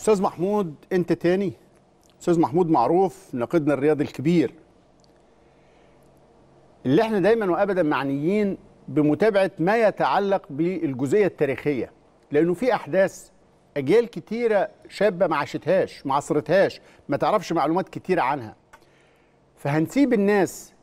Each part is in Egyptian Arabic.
استاذ محمود انت تاني استاذ محمود معروف ناقدنا الرياضي الكبير اللي احنا دايما وابدا معنيين بمتابعه ما يتعلق بالجزئيه التاريخيه لانه في احداث اجيال كتيره شابه ما عاشتهاش ما عصرتهاش ما تعرفش معلومات كتيره عنها فهنسيب الناس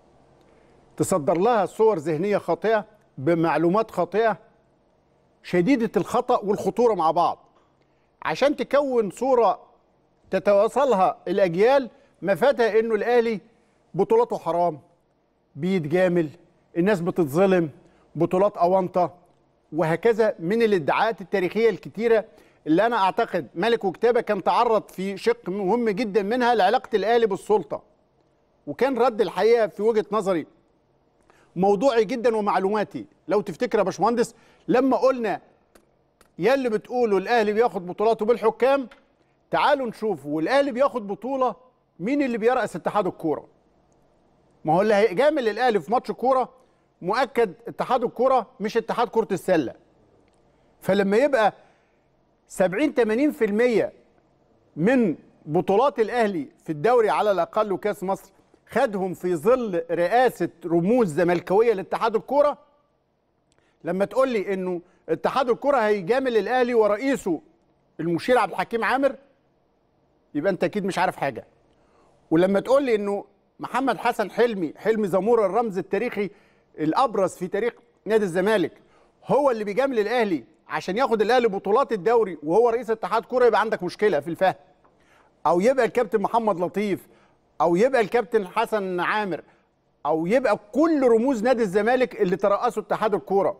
تصدر لها صور ذهنيه خاطئه بمعلومات خاطئه شديده الخطا والخطوره مع بعض عشان تكون صوره تتواصلها الاجيال مفاتها انه الاهلي بطولاته حرام بيتجامل الناس بتتظلم بطولات اونطه وهكذا من الادعاءات التاريخيه الكتيره اللي انا اعتقد ملك وكتابه كان تعرض في شق مهم جدا منها لعلاقه الاهلي بالسلطه وكان رد الحقيقه في وجهه نظري موضوعي جدا ومعلوماتي لو تفتكر يا باشمهندس لما قلنا يا اللي بتقولوا الاهلي بياخد بطولاته بالحكام تعالوا نشوف والاهلي بياخد بطوله مين اللي بيرأس اتحاد الكوره ما هو اللي هيجامل الاهلي في ماتش كوره مؤكد اتحاد الكوره مش اتحاد كره السله فلما يبقى 70 80% من بطولات الاهلي في الدوري على الاقل وكاس مصر خدهم في ظل رئاسه رموز زملكاويه لاتحاد الكوره لما تقول لي انه اتحاد الكره هيجامل الاهلي ورئيسه المشير عبد الحكيم عامر يبقى انت اكيد مش عارف حاجه ولما تقول لي انه محمد حسن حلمي حلمي زمور الرمز التاريخي الابرز في تاريخ نادي الزمالك هو اللي بيجامل الاهلي عشان ياخد الاهلي بطولات الدوري وهو رئيس اتحاد كوره يبقى عندك مشكله في الفهم او يبقى الكابتن محمد لطيف او يبقى الكابتن حسن عامر او يبقى كل رموز نادي الزمالك اللي ترأسوا اتحاد الكوره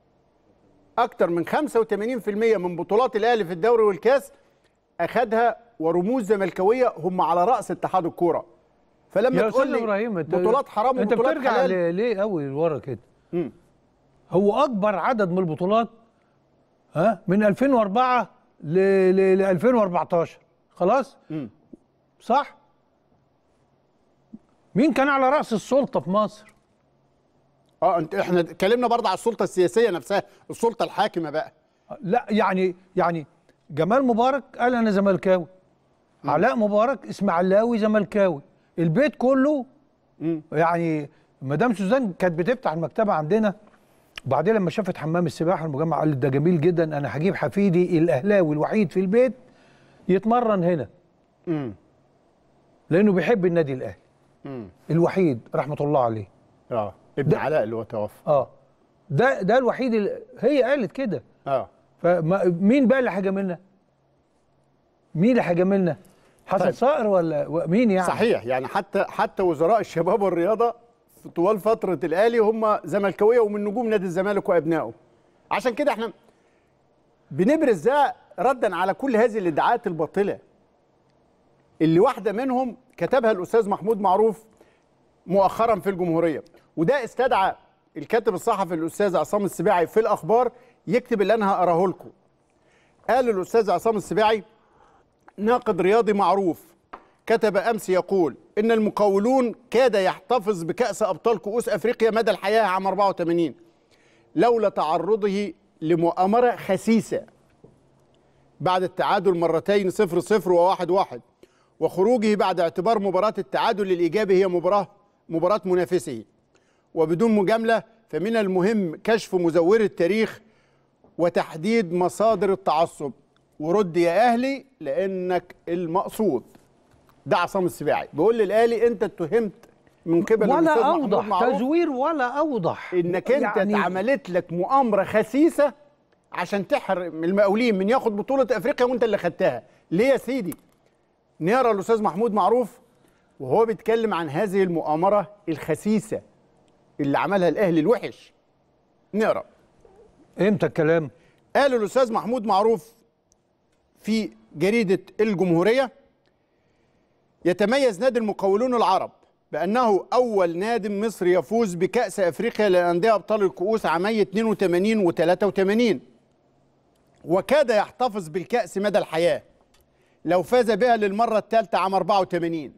اكتر من 85% من بطولات الاهلي في الدوري والكاس اخدها ورموز زملكاويه هم على راس اتحاد الكوره فلما يا تقول استاذ لي ابراهيم انت بطولات حرام انت وبطولات بترجع حلال ل- ليه قوي لورا كده مم. هو اكبر عدد من البطولات ها من 2004 ل, ل, ل 2014 خلاص مم. صح مين كان على راس السلطه في مصر اه انت احنا اتكلمنا برضه على السلطه السياسيه نفسها السلطه الحاكمه بقى لا يعني يعني جمال مبارك قال انا زملكاوي علاء مبارك اسماعيلاوي زملكاوي البيت كله مم. يعني مدام سوزان كانت بتفتح المكتبه عندنا وبعدين لما شافت حمام السباحه المجمع قالت ده جميل جدا انا هجيب حفيدي الاهلاوي الوحيد في البيت يتمرن هنا امم لانه بيحب النادي الاهلي امم الوحيد رحمه الله عليه اه ابن ده- علاء اللي هو توفى اه ده ده الوحيد اللي هي قالت كده اه فمين بقى اللي هيجاملنا؟ مين اللي هيجاملنا؟ حسن طيب. صقر ولا و- مين يعني؟ صحيح يعني حتى حتى وزراء الشباب والرياضه في طوال فتره الاهلي هم زملكاويه ومن نجوم نادي الزمالك وابنائه عشان كده احنا بنبرز ده ردا على كل هذه الادعاءات الباطله اللي واحده منهم كتبها الاستاذ محمود معروف مؤخرا في الجمهوريه وده استدعى الكاتب الصحفي الاستاذ عصام السباعي في الاخبار يكتب اللي انا هقراه لكم قال الاستاذ عصام السباعي ناقد رياضي معروف كتب امس يقول ان المقاولون كاد يحتفظ بكاس ابطال كؤوس افريقيا مدى الحياه عام 84 لولا تعرضه لمؤامره خسيسه بعد التعادل مرتين 0 0 و1 1 وخروجه بعد اعتبار مباراه التعادل الايجابي هي مباراه مباراه منافسه وبدون مجامله فمن المهم كشف مزور التاريخ وتحديد مصادر التعصب ورد يا اهلي لانك المقصود ده عصام السباعي بيقول للاهلي انت اتهمت من قبل الأستاذ ولا محمود اوضح معروف تزوير ولا اوضح انك انت يعني اتعملت لك مؤامره خسيسه عشان تحرم المقاولين من ياخد بطوله افريقيا وانت اللي خدتها ليه يا سيدي نقرا الاستاذ محمود معروف وهو بيتكلم عن هذه المؤامره الخسيسه اللي عملها الاهلي الوحش نقرا امتى الكلام؟ قال الاستاذ محمود معروف في جريده الجمهوريه يتميز نادي المقاولون العرب بانه اول نادي مصري يفوز بكاس افريقيا للانديه ابطال الكؤوس عامي 82 و83 وكاد يحتفظ بالكاس مدى الحياه لو فاز بها للمره الثالثه عام 84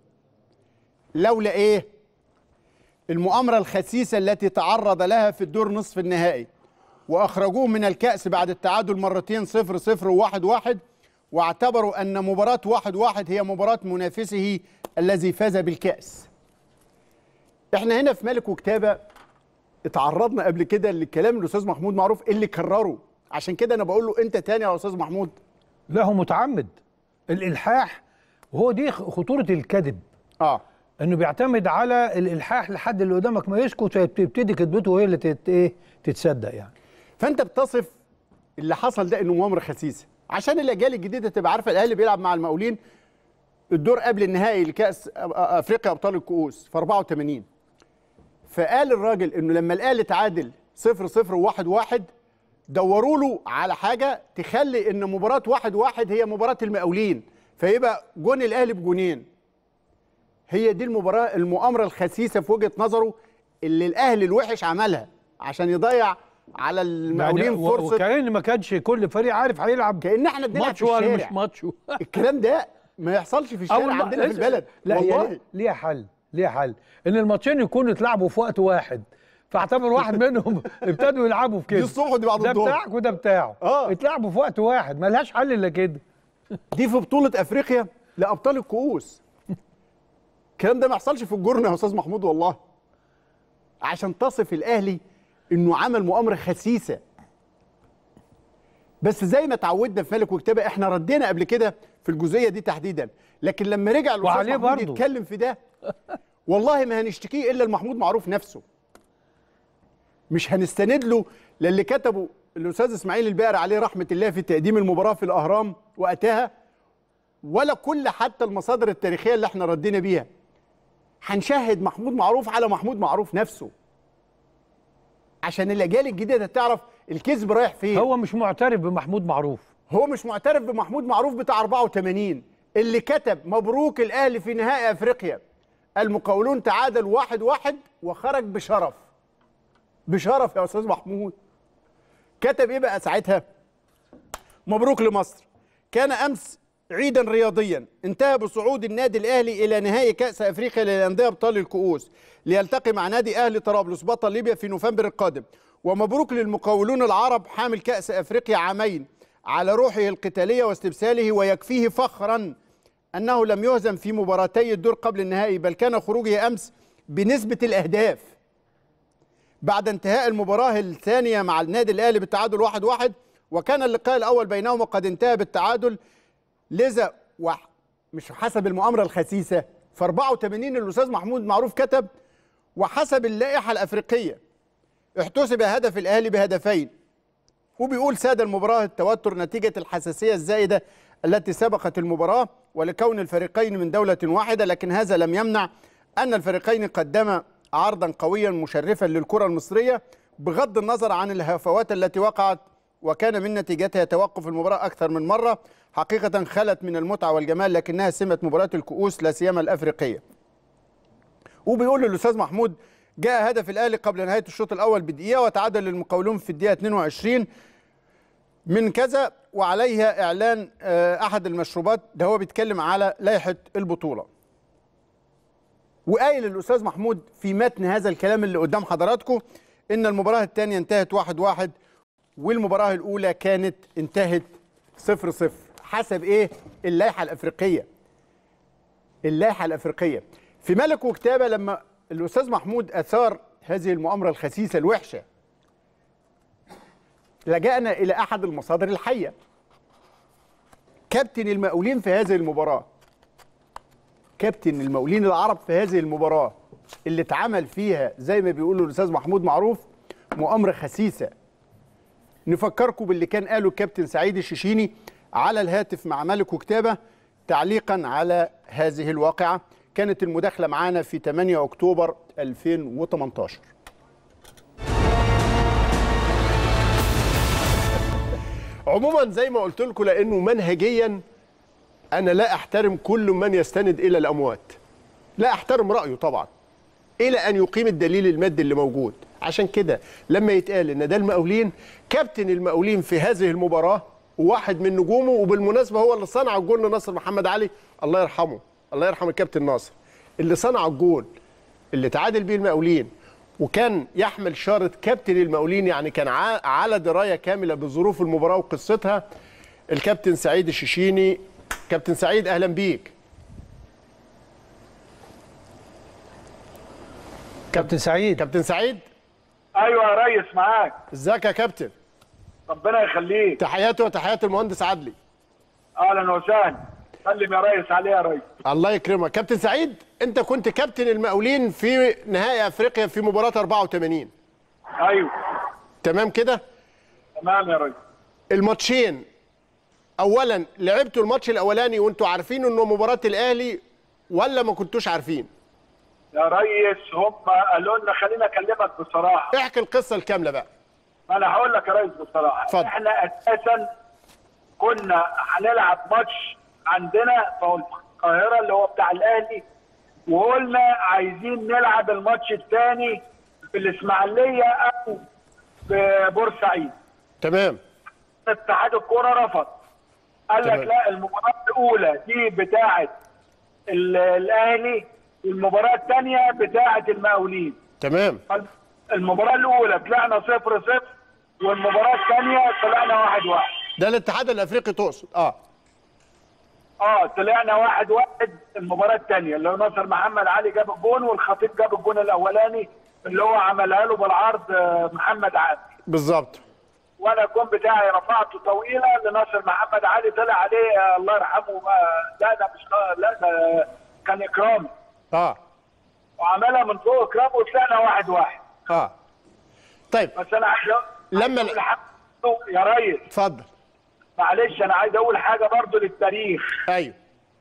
لولا ايه المؤامره الخسيسه التي تعرض لها في الدور نصف النهائي واخرجوه من الكاس بعد التعادل مرتين صفر صفر وواحد واحد واعتبروا أن مباراة واحد واحد هي مباراة منافسه الذي فاز بالكأس احنا هنا في ملك وكتابة اتعرضنا قبل كده لكلام الأستاذ محمود معروف اللي كرره عشان كده أنا بقول له أنت تاني يا أستاذ محمود لا هو متعمد الالحاح وهو دي خطوره الكذب اه انه بيعتمد على الالحاح لحد اللي قدامك ما يسكت فبتبتدي كذبته وهي اللي تت ايه تتصدق يعني فانت بتصف اللي حصل ده انه مؤامره خسيسه عشان الاجيال الجديده تبقى عارفه الاهلي بيلعب مع المقاولين الدور قبل النهائي لكاس افريقيا ابطال الكؤوس في 84 فقال الراجل انه لما الاهلي تعادل 0 0 و1 1 دوروا له على حاجه تخلي ان مباراه 1 1 هي مباراه المقاولين فيبقى جون الاهلي بجونين هي دي المباراه المؤامره الخسيسه في وجهه نظره اللي الاهلي الوحش عملها عشان يضيع على المقاولين يعني و- فرصه وكأن ما كانش كل فريق عارف هيلعب كان احنا بنلعب في ماتش ولا الشارع مش ماتش الكلام ده ما يحصلش في الشارع أول ما- عندنا في اسمع، البلد لا والله هي ليها حل ليها حل ان الماتشين يكونوا اتلعبوا في وقت واحد فاعتبر واحد منهم ابتدوا يلعبوا في كده دي الصبح ودي بعد ده الظهر. بتاعك وده بتاعه آه. اتلعبوا في وقت واحد ملهاش حل الا كده دي في بطوله افريقيا لابطال الكؤوس الكلام ده ما يحصلش في الجرن يا استاذ محمود والله عشان تصف الاهلي انه عمل مؤامره خسيسه بس زي ما اتعودنا في ملك وكتابه احنا ردينا قبل كده في الجزئيه دي تحديدا لكن لما رجع الاستاذ وعليه محمود برضه. يتكلم في ده والله ما هنشتكيه الا المحمود معروف نفسه مش هنستند له للي كتبه الاستاذ اسماعيل البقر عليه رحمه الله في تقديم المباراه في الاهرام وقتها ولا كل حتى المصادر التاريخيه اللي احنا ردينا بيها هنشهد محمود معروف على محمود معروف نفسه عشان الاجيال الجديده تعرف الكذب رايح فين هو مش معترف بمحمود معروف هو مش معترف بمحمود معروف بتاع 84 اللي كتب مبروك الاهلي في نهائي افريقيا المقاولون تعادل واحد واحد وخرج بشرف بشرف يا استاذ محمود كتب ايه بقى ساعتها مبروك لمصر كان امس عيدا رياضيا انتهى بصعود النادي الاهلي الى نهائي كاس افريقيا للانديه ابطال الكؤوس ليلتقي مع نادي اهلي طرابلس بطل ليبيا في نوفمبر القادم ومبروك للمقاولون العرب حامل كاس افريقيا عامين على روحه القتاليه واستبساله ويكفيه فخرا انه لم يهزم في مباراتي الدور قبل النهائي بل كان خروجه امس بنسبه الاهداف بعد انتهاء المباراة الثانية مع النادي الأهلي بالتعادل واحد واحد وكان اللقاء الأول بينهما قد انتهى بالتعادل لذا وح- مش حسب المؤامرة الخسيسة في 84 الأستاذ محمود معروف كتب وحسب اللائحة الأفريقية احتسب هدف الأهلي بهدفين وبيقول ساد المباراة التوتر نتيجة الحساسية الزائدة التي سبقت المباراة ولكون الفريقين من دولة واحدة لكن هذا لم يمنع أن الفريقين قدما عرضا قويا مشرفا للكرة المصرية بغض النظر عن الهفوات التي وقعت وكان من نتيجتها توقف المباراة أكثر من مرة حقيقة خلت من المتعة والجمال لكنها سمة مباراة الكؤوس لا سيما الأفريقية وبيقول للاستاذ محمود جاء هدف الاهلي قبل نهايه الشوط الاول بدقيقه وتعادل المقاولون في الدقيقه 22 من كذا وعليها اعلان آه، احد المشروبات ده هو بيتكلم على لائحه البطوله وقايل الاستاذ محمود في متن هذا الكلام اللي قدام حضراتكم ان المباراه الثانيه انتهت واحد واحد والمباراه الاولى كانت انتهت صفر صفر حسب ايه اللائحه الافريقيه اللائحه الافريقيه في ملك وكتابه لما الاستاذ محمود اثار هذه المؤامره الخسيسه الوحشه لجأنا الى احد المصادر الحيه كابتن المقاولين في هذه المباراه كابتن المقاولين العرب في هذه المباراه اللي اتعمل فيها زي ما بيقولوا الاستاذ محمود معروف مؤامره خسيسه نفكركم باللي كان قاله الكابتن سعيد الششيني على الهاتف مع ملك وكتابه تعليقا على هذه الواقعه كانت المداخله معانا في 8 اكتوبر 2018 عموما زي ما قلت لكم لانه منهجيا انا لا احترم كل من يستند الى الاموات لا احترم رايه طبعا الى ان يقيم الدليل المادي اللي موجود عشان كده لما يتقال ان ده المقاولين كابتن المقاولين في هذه المباراه وواحد من نجومه وبالمناسبه هو اللي صنع الجول لناصر محمد علي الله يرحمه الله يرحم الكابتن ناصر اللي صنع الجول اللي تعادل بيه المقاولين وكان يحمل شارة كابتن المقاولين يعني كان ع- على درايه كامله بظروف المباراه وقصتها الكابتن سعيد الششيني كابتن سعيد اهلا بيك كابتن سعيد كابتن سعيد ايوه يا ريس معاك ازيك يا كابتن ربنا يخليك تحياتي وتحيات المهندس عدلي اهلا وسهلا سلم يا ريس عليه يا ريس الله يكرمك كابتن سعيد انت كنت كابتن المقاولين في نهائي افريقيا في مباراه 84 ايوه تمام كده تمام يا ريس الماتشين اولا لعبتوا الماتش الاولاني وانتوا عارفين انه مباراه الاهلي ولا ما كنتوش عارفين يا ريس هم قالوا لنا خلينا اكلمك بصراحه احكي القصه الكامله بقى ما انا هقول لك يا ريس بصراحه اتفضل. احنا اساسا كنا هنلعب ماتش عندنا في القاهره اللي هو بتاع الاهلي وقلنا عايزين نلعب الماتش الثاني في الاسماعيليه او في بورسعيد تمام اتحاد الكوره رفض قال لك تمام. لا المباراه الاولى دي بتاعه ال- الاهلي والمباراه الثانيه بتاعه المقاولين تمام المباراه الاولى طلعنا صفر صفر والمباراه الثانيه طلعنا واحد واحد ده الاتحاد الافريقي تقصد اه اه طلعنا واحد واحد المباراه الثانيه اللي هو ناصر محمد علي جاب الجون والخطيب جاب الجون الاولاني اللي هو عملها له بالعرض آه، محمد عادل بالظبط وانا الجون بتاعي رفعته طويله لناصر محمد علي طلع عليه آه، الله يرحمه آه، لا ده مش لا ده كان اكرامي اه وعملها من فوق اكرامي وطلعنا واحد واحد اه طيب بس انا عايز أقول- لما- عايز أقول حاجة يا ريس اتفضل معلش انا عايز اقول حاجه برضو للتاريخ ايوه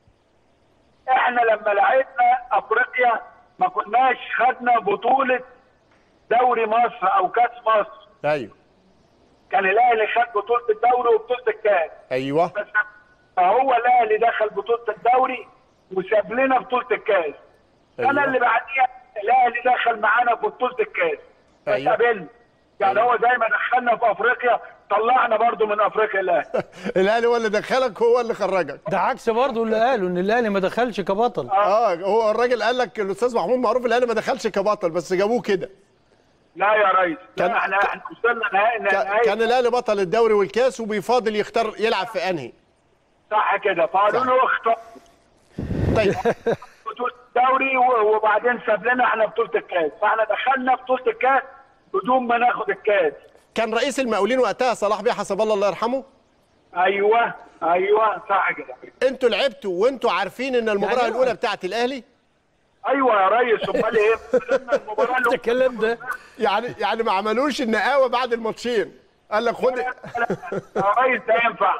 احنا لما لعبنا افريقيا ما كناش خدنا بطوله دوري مصر او كاس مصر ايوه كان الاهلي خد بطوله الدوري وبطوله الكاس ايوه بس فهو الاهلي دخل بطوله الدوري وساب لنا بطوله الكاس أيوة. انا اللي بعديها الاهلي دخل معانا في بطوله الكاس أيوة. فتقابلنا يعني أيوة. هو زي ما دخلنا في افريقيا طلعنا برضو من افريقيا الاهلي الاهلي هو اللي دخلك هو اللي خرجك ده عكس برضه اللي قالوا ان الاهلي ما دخلش كبطل اه هو الراجل قال لك الاستاذ محمود معروف الاهلي ما دخلش كبطل بس جابوه كده لا يا ريس كان- لا احنا احنا وصلنا نهائي كان نهائي كان الاهلي بطل الدوري والكاس وبيفاضل يختار يلعب في انهي صح كده فقالوا له اختار طيب بطوله الدوري و- وبعدين ساب لنا احنا بطوله الكاس فاحنا دخلنا بطوله الكاس بدون ما ناخد الكاس كان رئيس المقاولين وقتها صلاح بيه حسب الله الله يرحمه ايوه ايوه صح كده انتوا لعبتوا وانتوا عارفين ان المباراه يعني الاولى بتاعت الاهلي ايوه يا ريس امال ايه لما المباراه ده الأولى- الكلام ده يعني يعني ما عملوش النقاوه بعد الماتشين قال لك خد يا ريس ده ينفع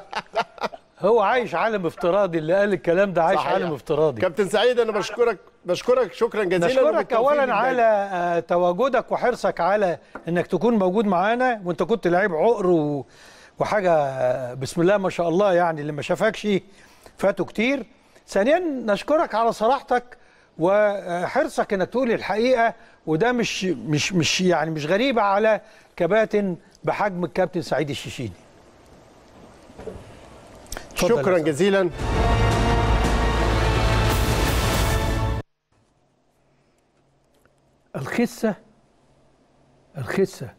هو عايش عالم افتراضي اللي قال الكلام ده عايش صحيح. عالم افتراضي كابتن سعيد انا بشكرك بشكرك شكرا جزيلا نشكرك وبالتوفيق اولا للنادي. على آه، تواجدك وحرصك على انك تكون موجود معانا وانت كنت لعيب عقر و... وحاجه آه، بسم الله ما شاء الله يعني اللي ما شافكش فاتوا كتير ثانيا نشكرك على صراحتك وحرصك انك تقول الحقيقه وده مش مش مش يعني مش غريبه على كباتن بحجم الكابتن سعيد الشيشيني اتفضل يا شكرا سعيد. جزيلا الخسة الخسة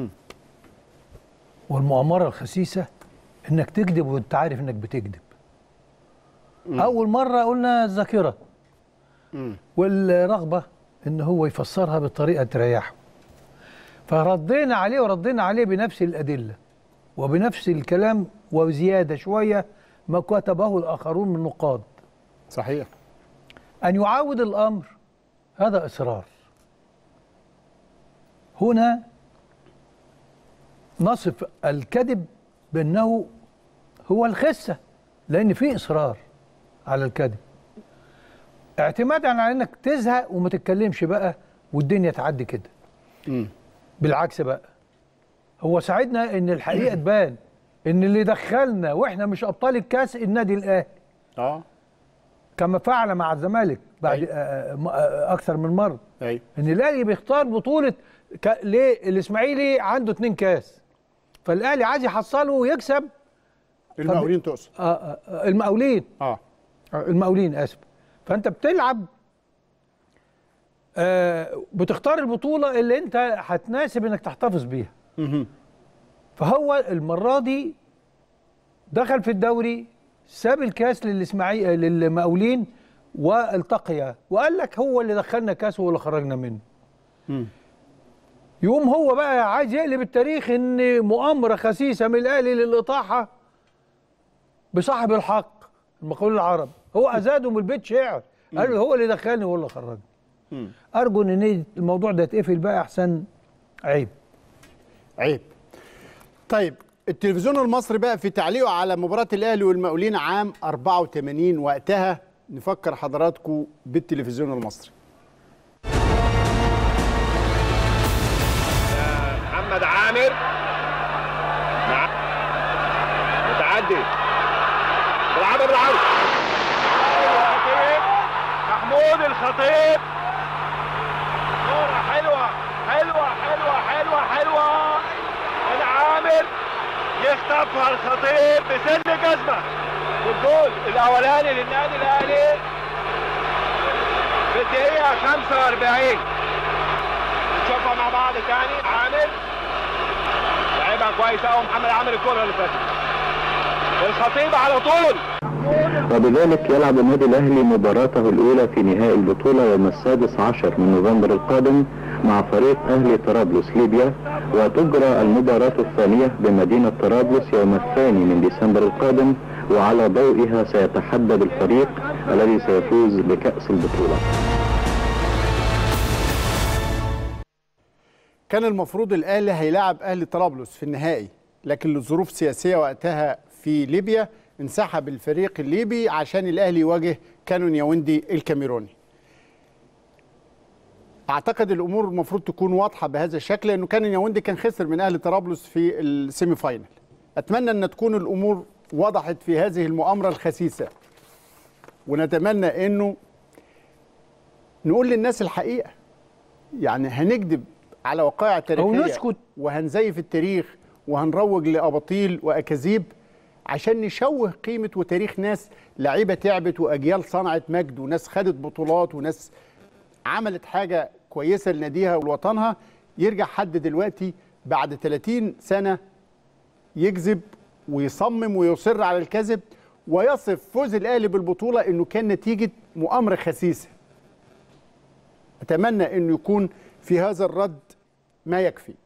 والمؤامرة الخسيسة انك تكذب وانت عارف انك بتكذب اول مرة قلنا الذاكرة والرغبة ان هو يفسرها بطريقة تريحه فردينا عليه وردينا عليه بنفس الأدلة وبنفس الكلام وزيادة شوية ما كتبه الآخرون من نقاد صحيح أن يعاود الأمر هذا إصرار هنا نصف الكذب بأنه هو الخسة لأن في إصرار على الكذب اعتمادا على أنك تزهق وما تتكلمش بقى والدنيا تعدي كده بالعكس بقى هو ساعدنا ان الحقيقه تبان ان اللي دخلنا واحنا مش ابطال الكاس النادي الاهلي اه كما فعل مع الزمالك بعد أيوة. آه، م- آه، اكثر من مره ايوه ان الاهلي بيختار بطوله ك... ليه الاسماعيلي عنده اتنين كاس فالاهلي عايز يحصله ويكسب المقاولين تقصد آه، آه، آه، المقاولين اه آه، المقاولين اسف فانت بتلعب آه، بتختار البطوله اللي انت هتناسب انك تحتفظ بيها فهو المره دي دخل في الدوري ساب الكاس للاسماعيلي للمقاولين والتقيا وقال لك هو اللي دخلنا كاس وهو اللي خرجنا منه يقوم هو بقى عايز يقلب التاريخ ان مؤامره خسيسه من الاهلي للاطاحه بصاحب الحق المقاولين العرب هو ازاده من البيت شعر قال له هو اللي دخلني وهو اللي خرجني ارجو ان الموضوع ده يتقفل بقى احسن عيب عيب طيب التلفزيون المصري بقى في تعليقه على مباراة الأهلي والمقاولين عام 84 وقتها نفكر حضراتكم بالتلفزيون المصري محمد عامر مع متعدي بالعرض بالعرض الخطيب محمود الخطيب كورة حلوة حلوة حلوة حلوة حلوة من عامر يخطفها الخطيب بسن جزمة والجول الأولاني للنادي الأهلي في الدقيقة 45 نشوفها مع بعض تاني عامر لعبها كويس قوي محمد عامر الكرة اللي فاتت الخطيب على طول وبذلك يلعب النادي الأهلي مباراته الأولى في نهائي البطولة يوم السادس عشر من نوفمبر القادم مع فريق أهلي طرابلس ليبيا وتجرى المباراة الثانية بمدينة طرابلس يوم الثاني من ديسمبر القادم وعلى ضوئها سيتحدد الفريق الذي سيفوز بكأس البطولة كان المفروض الأهلي هيلاعب أهلي طرابلس في النهائي لكن لظروف سياسية وقتها في ليبيا انسحب الفريق الليبي عشان الأهلي يواجه كانون ياوندي الكاميروني اعتقد الامور المفروض تكون واضحه بهذا الشكل لانه كان ياوندي كان خسر من اهلي طرابلس في السيمي فاينل اتمنى ان تكون الامور وضحت في هذه المؤامره الخسيسه ونتمنى انه نقول للناس الحقيقه يعني هنكذب على وقائع تاريخيه نسكت. وهنزيف التاريخ وهنروج لاباطيل واكاذيب عشان نشوه قيمه وتاريخ ناس لعيبه تعبت واجيال صنعت مجد وناس خدت بطولات وناس عملت حاجه كويسه لناديها ولوطنها يرجع حد دلوقتي بعد 30 سنه يكذب ويصمم ويصر على الكذب ويصف فوز الاهلي بالبطوله انه كان نتيجه مؤامره خسيسه. اتمنى انه يكون في هذا الرد ما يكفي.